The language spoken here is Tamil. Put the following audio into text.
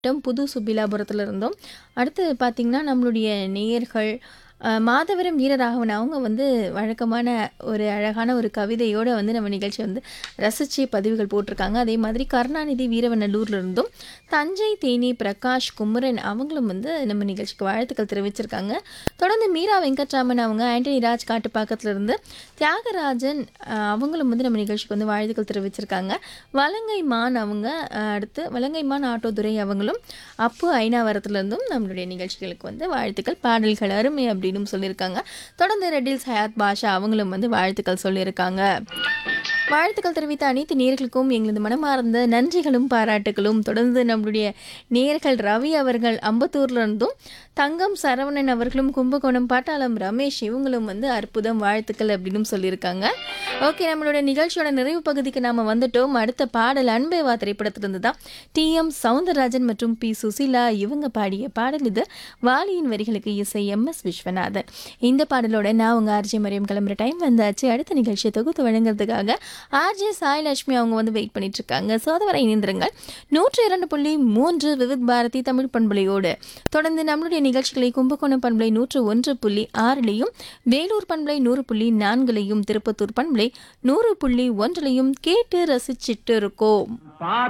மாவட்டம் புது சுப்பிலாபுரத்துல இருந்தோம். அடுத்து பார்த்தீங்கன்னா, நம்மளுடைய நேயர்கள் அ மாதவரம் வீரராகவன் அவங்க வந்து வழக்கமான ஒரு அழகான ஒரு கவிதையோட வந்து நம்ம நிகழ்ச்சிய வந்து ரசிச்சு பதிவுகள் போட்டிருக்காங்க. அதே மாதிரி கருணாநிதி வீரவநல்லூர்ல இருந்தும், தஞ்சை தேனி பிரகாஷ் குமரன் அவங்களும் வந்து நம்ம நிகழ்ச்சிக்கு வாழ்த்துக்கள் தெரிவிச்சிருக்காங்க. தொடர்ந்து மீரா வெங்கட்ராமன் அவங்க ஆண்டனி ராஜ் காட்டுப்பாக்கத்துல இருந்து, தியாகராஜன் அ அவங்களும் வந்து நம்ம நிகழ்ச்சிக்கு வந்து வாழ்த்துக்கள் தெரிவிச்சிருக்காங்க. வலங்கைமான் அவங்க அ அடுத்து வலங்கைமான் ஆட்டோதுரை அவங்களும், அப்பு ஐனாவரத்துல இருந்தும் நம்மளுடைய நிகழ்ச்சிகளுக்கு வந்து வாழ்த்துக்கள். பாடல்கள் அருமை அப்படின்னு சொல்லியிருக்காங்க. தொடர்ந்து ரெட்டில்ஸ் ஹயாத் பாஷா அவங்களும் வந்து வாழ்த்துக்கள் சொல்லியிருக்காங்க. வாழ்த்துக்கள் தெரிவித்த அனைத்து நேயர்களுக்கும் எங்களது மனமார்ந்த நன்றிகளும், பாராட்டுகளும். தொடர்ந்து நம்மளுடைய நேயர்கள் ரவி அவர்கள் அம்பத்தூர்ல இருந்தும், தங்கம் சரவணன் அவர்களும் கும்பகோணம் பாட்டாளம் ரமேஷ் இவங்களும் வந்து அற்புதம் வாழ்த்துக்கள் அப்படின்னு சொல்லியிருக்காங்க. ஓகே நம்மளோட நிகழ்ச்சியோட நிறைவு பகுதிக்கு நாம வந்துட்டோம். அடுத்த பாடல் அன்பே வா திரைப்படத்திலிருந்து தான் டி.எம். சௌந்தரராஜன் மற்றும் பி. சுசீலா இவங்க பாடிய பாடல் இது. வாலியின் வரிகளுக்கு இசை எம்.எஸ். விஸ்வநாதன். இந்த பாடலோட நான் உங்க ஆர்ஜே மரியம் கிளம்புற டைம் வந்தாச்சு. அடுத்த நிகழ்ச்சிய தொகுத்து வழங்குறதுக்காக ஆர்ஜே சாய்லட்சுமி அவங்க வந்து வெயிட் பண்ணிட்டு இருக்காங்க. ஸோ அதுவரை இணைந்திருங்கள். 102.3 விவித் பாரதி தமிழ் பண்பலையோடு. தொடர்ந்து நம்மளுடைய நிகழ்ச்சிகளை கும்பகோணம் பண்பலை 101.6லையும், வேலூர் பண்பலை 100.4லையும், திருப்பத்தூர் பண்பலை 100.1லையும் கேட்டு ரசிச்சிட்டு இருக்கோம்.